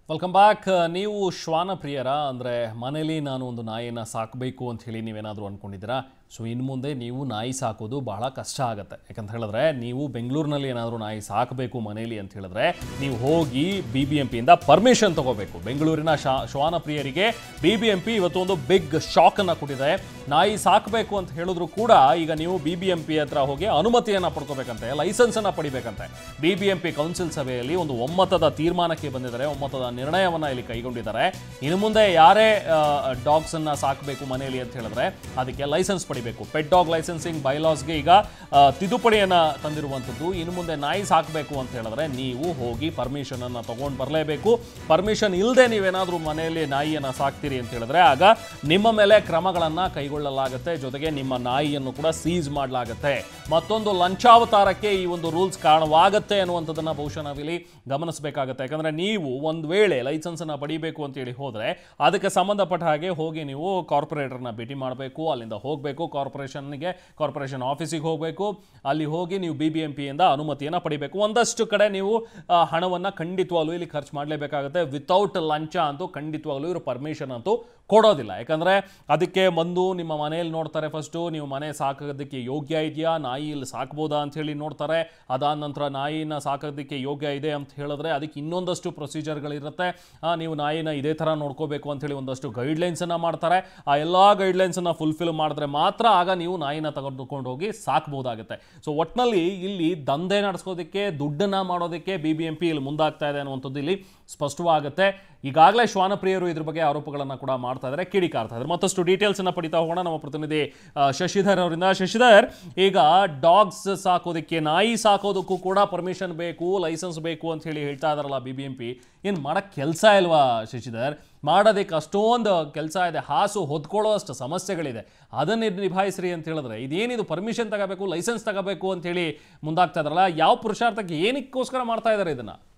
welcome back ನೀವು ಶ್ವಾನ ಪ್ರಿಯರ ಅಂದರೆ ಮನೇಲಿ ನಾನು ಒಂದು ನಾಯಿನ ಸಾಕಬೇಕು ಅಂತ ಹೇಳಿ ನೀವೇನಾದರೂ ಅಂದ್ಕೊಂಡಿದ್ದೀರಾ ಸೊ ಇನ್ನು ಮುಂದೆ ನೀವು ನಾಯಿ ಸಾಕೋದು ಬಹಳ ಕಷ್ಟ ಆಗುತ್ತೆ ಯಾಕಂತ ಹೇಳಿದ್ರೆ ನೀವು ಬೆಂಗಳೂರಿನಲ್ಲಿ ಏನಾದರೂ ನಾಯಿ ಸಾಕಬೇಕು ಮನೇಲಿ ಅಂತ ಹೇಳಿದ್ರೆ ನೀವು ಹೋಗಿ ಬಿ ಬಿ ಎಂ ಪಿಯಿಂದ ಪರ್ಮಿಷನ್ ತಗೋಬೇಕು ಬೆಂಗಳೂರಿನ ಶಾ ಶ್ವಾನ ಪ್ರಿಯರಿಗೆ ಬಿ ಬಿ ಎಂ ಪಿ ಇವತ್ತು ಒಂದು ಬಿಗ್ ಶಾಕನ್ನು ಕೊಟ್ಟಿದೆ ನಾಯಿ ಸಾಕಬೇಕು ಅಂತ ಹೇಳಿದ್ರು ಕೂಡ ಈಗ ನೀವು ಬಿ ಬಿ ಎಂ ಪಿ ಹತ್ರ ಹೋಗಿ ಅನುಮತಿಯನ್ನು ಪಡ್ಕೋಬೇಕಂತೆ ಲೈಸೆನ್ಸನ್ನು ಪಡಿಬೇಕಂತೆ B B M P council ಸಭೆಯಲ್ಲಿ ಒಂದು ಒಮ್ಮತದ ತೀರ್ಮಾನಕ್ಕೆ ಬಂದಿದ್ದಾರೆ ಒಮ್ಮತದ ನಿರ್ಣಯವನ್ನ ಇಲ್ಲಿ ಕೈಗೊಂಡಿದ್ದಾರೆ ಇನ್ನು ಮುಂದೆ ಯಾರೇ ಡಾಗ್ಸ್ ಅನ್ನ ಸಾಕಬೇಕು ಮನೆಯಲ್ಲಿ ಅಂತ ಹೇಳಿದ್ರೆ ಅದಕ್ಕೆ ಲೈಸೆನ್ಸ್ ಪಡಿಬೇಕು ಪೆಟ್ ಡಾಗ್ ಲೈಸೆನ್ಸಿಂಗ್ ಬೈಲಾಸ್ಗೆ ಈಗ ಆ, ತಿದ್ದುಪಡಿಯನ್ನ ತಂದಿರುವಂಥದ್ದು ಇನ್ನು ಮುಂದೆ ನಾಯಿ ಸಾಕಬೇಕು ಅಂತ ಹೇಳಿದ್ರೆ ನೀವು ಹೋಗಿ ಪರ್ಮಿಷನ್ ಅನ್ನ ತಗೊಂಡು ಬರಲೇಬೇಕು ಪರ್ಮಿಷನ್ ಇಲ್ಲದೆ ನೀವೇನಾದರೂ ಮನೆಯಲ್ಲಿ ನಾಯಿಯನ್ನ ಸಾಕ್ತೀರಿ ಅಂತ ಹೇಳಿದ್ರೆ ಆಗ ನಿಮ್ಮ ಮೇಲೆ ಕ್ರಮಗಳನ್ನ ಕೈಗೊಳ್ಳಲಾಗುತ್ತೆ ಜೊತೆಗೆ ನಿಮ್ಮ ನಾಯಿಯನ್ನು ಕೂಡ ಸೀಸ್ ಮಾಡಲಾಗುತ್ತೆ ಮತ್ತೊಂದು ಲಂಚಾವತಾರಕ್ಕೆ ಈ ಒಂದು ರೂಲ್ಸ್ ಕಾರಣವಾಗುತ್ತೆ ಅನ್ನುವಂಥದ್ದನ್ನ ಬಹುಶಃ ನಾವಿಲ್ಲಿ ಗಮನಿಸಬೇಕಾಗುತ್ತೆ ಯಾಕಂದ್ರೆ ನೀವು ಒಂದು ವೇಳೆ ಲೈಸೆನ್ಸ್ ಅನ್ನ ಪಡಿಬೇಕು ಅಂತ ಹೇಳಿ ಹೋದ್ರೆ ಅದಕ್ಕೆ ಸಂಬಂಧಪಟ್ಟ ಹಾಗೆ ಹೋಗಿ ನೀವು ಕಾರ್ಪೊರೇಟರ್ನ ಭೇಟಿ ಮಾಡಬೇಕು ಅಲ್ಲಿಂದ ಹೋಗಬೇಕು ಕಾರ್ಪೊರೇಷನ್ಗೆ ಕಾರ್ಪೊರೇಷನ್ ಆಫೀಸಿಗೆ ಹೋಗಬೇಕು ಅಲ್ಲಿ ಹೋಗಿ ನೀವು ಬಿ ಬಿ ಎಂ ಪಿಯಿಂದ ಅನುಮತಿಯನ್ನು ಪಡಿಬೇಕು ಒಂದಷ್ಟು ಕಡೆ ನೀವು ಆ, ಹಣವನ್ನ ಖಂಡಿತವಾಗ್ಲೂ ಇಲ್ಲಿ ಖರ್ಚು ಮಾಡಲೇಬೇಕಾಗುತ್ತೆ ವಿತೌಟ್ ಲಂಚ ಅಂತೂ ಖಂಡಿತವಾಗ್ಲೂ ಇವರು ಪರ್ಮಿಷನ್ ಅಂತೂ ಕೊಡೋದಿಲ್ಲ ಯಾಕಂದ್ರೆ ಅದಕ್ಕೆ ಬಂದು ನಿಮ್ಮ ಮನೆಯಲ್ಲಿ ನೋಡ್ತಾರೆ ಫಸ್ಟು ನೀವು ಮನೆ ಸಾಕೋದಕ್ಕೆ ಯೋಗ್ಯ ಇದೆಯಾ ನಾಯಿ ಇಲ್ಲಿ ಸಾಕ್ಬೋದಾ ಅಂತ ಹೇಳಿ ನೋಡ್ತಾರೆ ಅದಾದ ನಂತರ ನಾಯಿನ ಸಾಕೋದಕ್ಕೆ ಯೋಗ್ಯ ಇದೆ ಅಂತ ಹೇಳಿದ್ರೆ ಅದಕ್ಕೆ ಇನ್ನೊಂದಷ್ಟು ಪ್ರೊಸೀಜರ್ಗಳಿರುತ್ತೆ ಆ, ನೀವು ನಾಯಿನ ಇದೇ ಥರ ನೋಡ್ಕೋಬೇಕು ಅಂತ ಹೇಳಿ ಒಂದಷ್ಟು ಗೈಡ್ಲೈನ್ಸನ್ನು ಮಾಡ್ತಾರೆ ಆ ಎಲ್ಲ ಗೈಡ್ಲೈನ್ಸನ್ನು ಫುಲ್ಫಿಲ್ ಮಾಡಿದ್ರೆ ಮಾತ್ರ ಆಗ ನೀವು ನಾಯಿನ ತೆಗೆದುಕೊಂಡು ಹೋಗಿ ಸಾಕ್ಬೋದಾಗುತ್ತೆ ಸೊ ಒಟ್ಟಿನಲ್ಲಿ ಇಲ್ಲಿ ದಂಧೆ ನಡೆಸೋದಕ್ಕೆ ದುಡ್ಡನ್ನ ಮಾಡೋದಕ್ಕೆ ಬಿ ಬಿ ಎಂ ಪಿ ಇಲ್ಲಿ ಮುಂದಾಗ್ತಾ ಇದೆ ಅನ್ನುವಂಥದ್ದು ಇಲ್ಲಿ ಸ್ಪಷ್ಟವಾಗುತ್ತೆ ಈಗಾಗಲೇ ಶ್ವಾನಪ್ರಿಯರು ಇದ್ರ ಬಗ್ಗೆ ಆರೋಪಗಳನ್ನು ಕೂಡ ಮಾಡ್ತಾ ಇದ್ದಾರೆ ಕಿಡಿಕಾರ್ತಾ ಇದ್ದಾರೆ ಮತ್ತಷ್ಟು ಡೀಟೇಲ್ಸ್ ಅನ್ನ ಪಡಿತಾ ಹೋಗೋಣ ನಮ್ಮ ಪ್ರತಿನಿಧಿ ಆ, ಶಶಿಧರ್ ಅವರಿಂದ ಶಶಿಧರ್ ಈಗ ಡಾಗ್ಸ್ ಸಾಕೋದಕ್ಕೆ ನಾಯಿ ಸಾಕೋದಕ್ಕೂ ಕೂಡ ಪರ್ಮಿಷನ್ ಬೇಕು ಲೈಸೆನ್ಸ್ ಬೇಕು ಅಂತ ಹೇಳಿ ಹೇಳ್ತಾ ಇದಾರಲ್ಲ ಬಿ ಬಿ ಎಂ ಪಿ ಏನು ಮಾಡಕ್ ಕೆಲಸ ಇಲ್ವಾ ಶಶಿಧರ್ ಮಾಡೋದಕ್ಕೆ ಅಷ್ಟೊಂದು ಕೆಲಸ ಇದೆ ಹಾಸು ಹೊದ್ಕೊಳ್ಳೋ ಅಷ್ಟು ಸಮಸ್ಯೆಗಳಿದೆ ಅದನ್ನ ನಿಭಾಯಿಸ್ರಿ ಅಂತ ಹೇಳಿದ್ರೆ ಇದೇನಿದು ಪರ್ಮಿಷನ್ ತಗೋಬೇಕು ಲೈಸೆನ್ಸ್ ತಗೋಬೇಕು ಅಂತ ಹೇಳಿ ಮುಂದಾಗ್ತಾ ಇದಾರಲ್ಲ ಯಾವ ಪುರುಷಾರ್ಥಕ್ಕೆ ಏನಕ್ಕೋಸ್ಕರ ಮಾಡ್ತಾ ಇದ್ದಾರೆ ಇದನ್ನ